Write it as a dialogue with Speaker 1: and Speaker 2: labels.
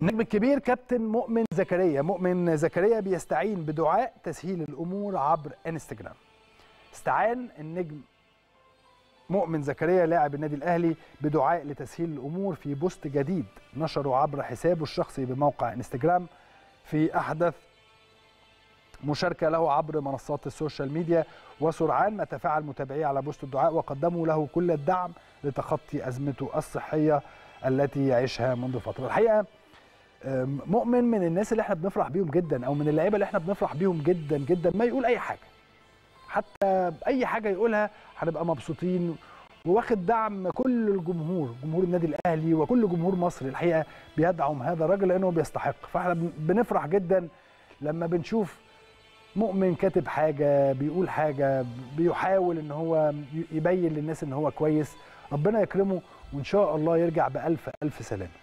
Speaker 1: النجم الكبير كابتن مؤمن زكريا مؤمن زكريا بيستعين بدعاء تسهيل الامور عبر انستجرام استعان النجم مؤمن زكريا لاعب النادي الاهلي بدعاء لتسهيل الامور في بوست جديد نشره عبر حسابه الشخصي بموقع انستجرام في احدث مشاركه له عبر منصات السوشيال ميديا وسرعان ما تفاعل متابعيه على بوست الدعاء وقدموا له كل الدعم لتخطي ازمته الصحيه التي يعيشها منذ فتره الحقيقه مؤمن من الناس اللي احنا بنفرح بيهم جدا او من اللعيبه اللي احنا بنفرح بيهم جدا جدا ما يقول اي حاجه حتى اي حاجه يقولها هنبقى مبسوطين وواخد دعم كل الجمهور جمهور النادي الاهلي وكل جمهور مصر الحقيقه بيدعم هذا الراجل لانه بيستحق فاحنا بنفرح جدا لما بنشوف مؤمن كاتب حاجه بيقول حاجه بيحاول ان هو يبين للناس ان هو كويس ربنا يكرمه وان شاء الله يرجع بالف الف سلامه